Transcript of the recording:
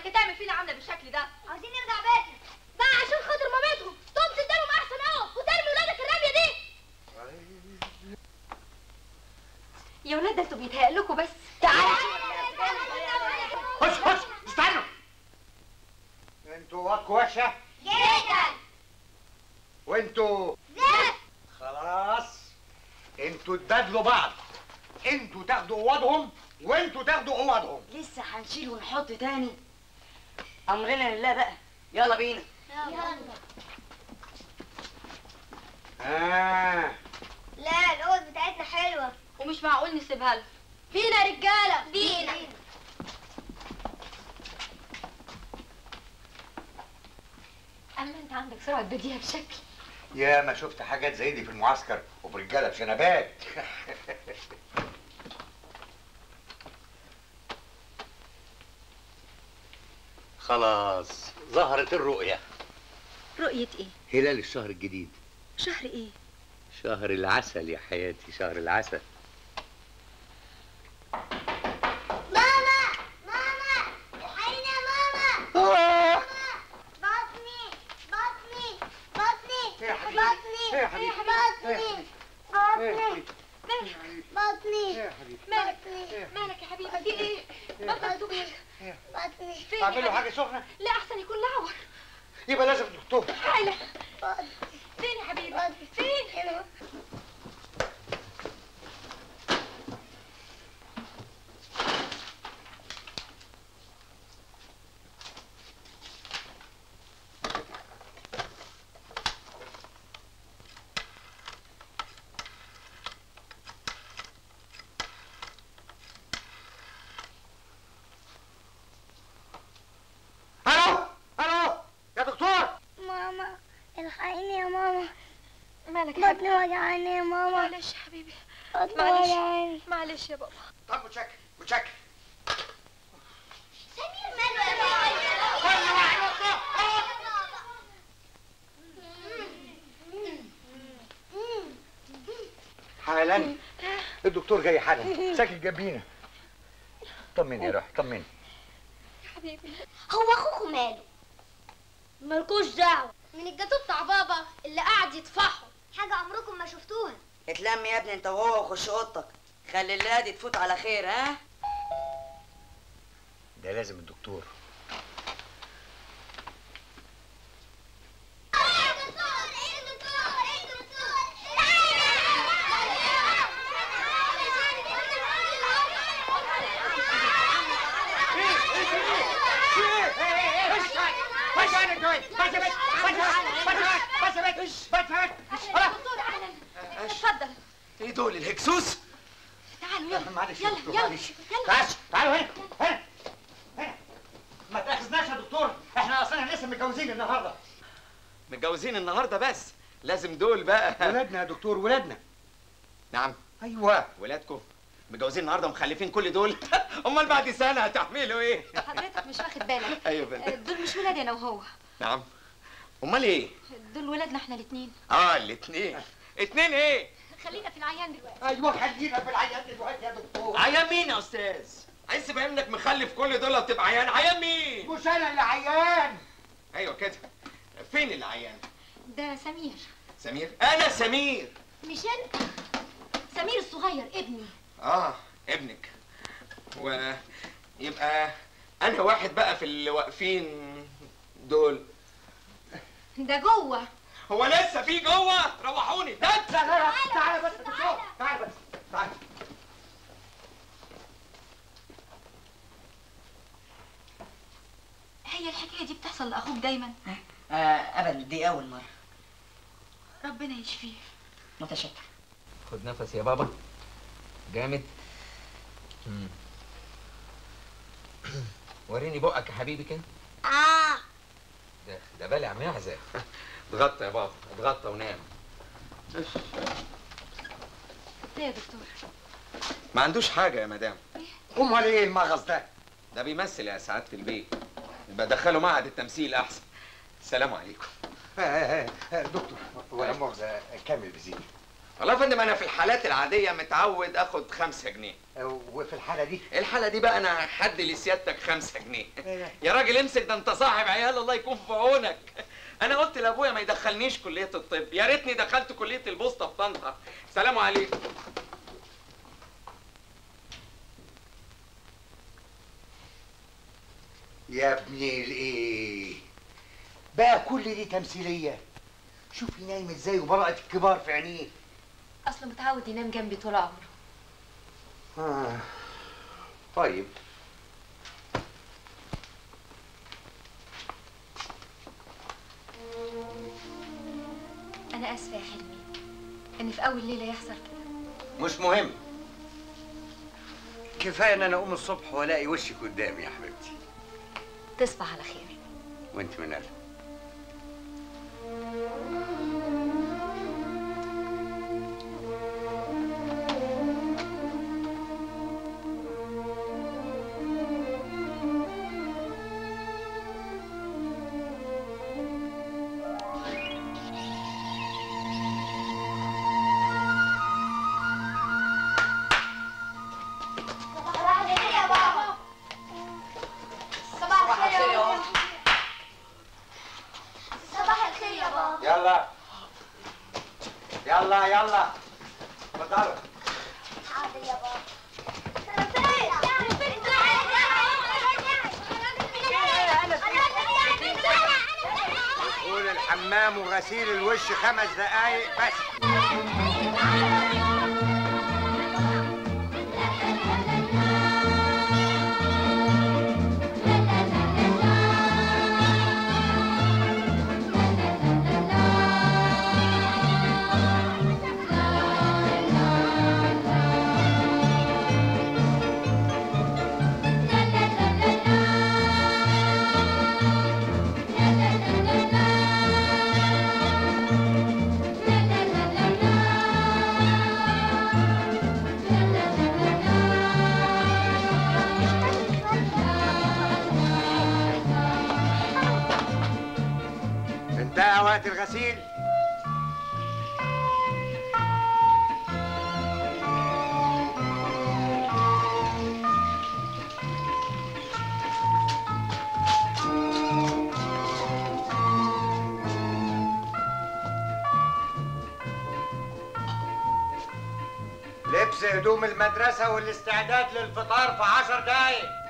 مالك تعمل فينا عامله بالشكل ده عاوزين نرجع بيتنا بقى عشان خاطر مامتهم تقوم تديلهم احسن اهو وترمي ولادك الرميه دي يا ولاد ده انتوا بيتهيأ لكم بس تعالوا خش خش استنوا انتوا وادكوا وحشه جدا وانتوا زفت خلاص انتوا تبادلوا بعض انتوا تاخدوا اوضهم وانتوا تاخدوا اوضهم لسه هنشيل ونحط تاني امرنا لله بقى يلا بينا يلا آه. لا الأوض بتاعتنا حلوة ومش معقول نسيبها لهم فينا رجاله بينا اما انت عندك سرعه بديهه بشكل يا ما شفت حاجات زي دي في المعسكر وبرجاله بشنبات خلاص ظهرت الرؤية رؤيه ايه هلال الشهر الجديد شهر ايه شهر العسل يا حياتي شهر العسل ماما ماما الحقيني يا ماما بطني بطني بطني يا حبيبي. بطني يا حبيبي. بطني بطني بطني يا حبيبي مالك بطني مالك يا حبيبي في ايه بطل تبيك بطني فين اعمل له يا حاجه سخنه حبيبي؟ لا احسن يكون لعور يبقى لازم دكتور تعالى بطني فين يا حبيبي بطني فين هنا الو الو يا دكتور ماما الحقيني يا ماما مالك يا حبيبي بطني وجعاني يا ماما معلش يا حبيبي بطني معلش. وجعاني معلش يا بابا طب متشكر متشكر سمير ماله يا حالا الدكتور جاي حالا ساكن جنبينا طمني يا روحي طمني يا حبيبي هو اخوكم ماله مالكوش دعوه من الجاتو بتاع بابا اللي قاعد يطفحه حاجة عمركم ما شفتوها اتلم يا ابني انت وهو وخش اوضتك خلي اللادي تفوت على خير ها ده لازم الدكتور دكتور اهلا اتفضل ايه دول الهكسوس؟ تعالوا يلا معلش يا يلا دكتور، يلا معلش. يلا تعالوا تعالوا هنا هنا هنا ما تاخذناش يا دكتور احنا اصلا لسه متجوزين النهارده متجوزين النهارده بس لازم دول بقى ولادنا يا دكتور ولادنا نعم ايوه ولادكم متجوزين النهارده ومخلفين كل دول امال بعد سنه هتعملوا ايه حضرتك مش واخد بالك ايوه يا فندم. دول مش ولادي انا وهو نعم امال ايه دول ولادنا احنا الاثنين اه الاثنين اتنين ايه خلينا في العيان دلوقتي ايوه خلينا في العيان دلوقتي يا دكتور عيان مين يا استاذ عايز تبقى انك مخلف كل دول وتبقى عيان عيان مين مش انا اللي عيان ايوه كده فين اللي عيان ده سمير سمير انا سمير مش انت سمير الصغير ابني اه ابنك ويبقى انا واحد بقى في اللي واقفين دول ده جوه هو لسه في جوه روحوني ده لا لا لا تعالى بس يا دكتور تعالى بس تعالى هي الحكايه دي بتحصل لاخوك دايما آه ابدا دي اول مره ربنا يشفيه متشكر خد نفس يا بابا جامد مم. وريني بقك يا حبيبي كده اه ده ده بالع معزه اتغطى يا بابا اتغطى ونام ليه يا دكتور ما عندوش حاجه يا مدام امال ايه المغص ده ده بيمثل يا سعاده البيت يبقى دخله معهد التمثيل احسن السلام عليكم آه، آه، آه، دكتور ولا مؤاخذه كامل بزيد والله يا فندم انا في الحالات العاديه متعود اخد خمسة جنيه وفي الحالة دي الحالة دي بقى انا حد لسيادتك خمسة جنيه يا راجل امسك ده انت صاحب عيال الله يكون في عونك انا قلت لابويا ما يدخلنيش كلية الطب يا ريتني دخلت كلية البوسطة في طنطا سلام عليكم يا ابني الايه بقى كل دي تمثيلية شوفي نايم ازاي وبراءة الكبار في عينيه اصله متعود ينام جنبي طول عمره آه. طيب انا اسفه يا حلمي ان في اول ليله يحصل كده مش مهم كفاية ان انا اقوم الصبح والاقي وشك قدامي يا حبيبتي تصبح على خير وانت من قلبي صباح الخير يا بابا صباح الخير يا بابا صباح الخير يا بابا يلا يلا يلا اتفضلوا حاضر يا بابا دخول الحمام وغسيل الوش خمس دقايق بس انتهى وقت الغسيل لبس هدوم المدرسة والاستعداد للفطار في عشر دقايق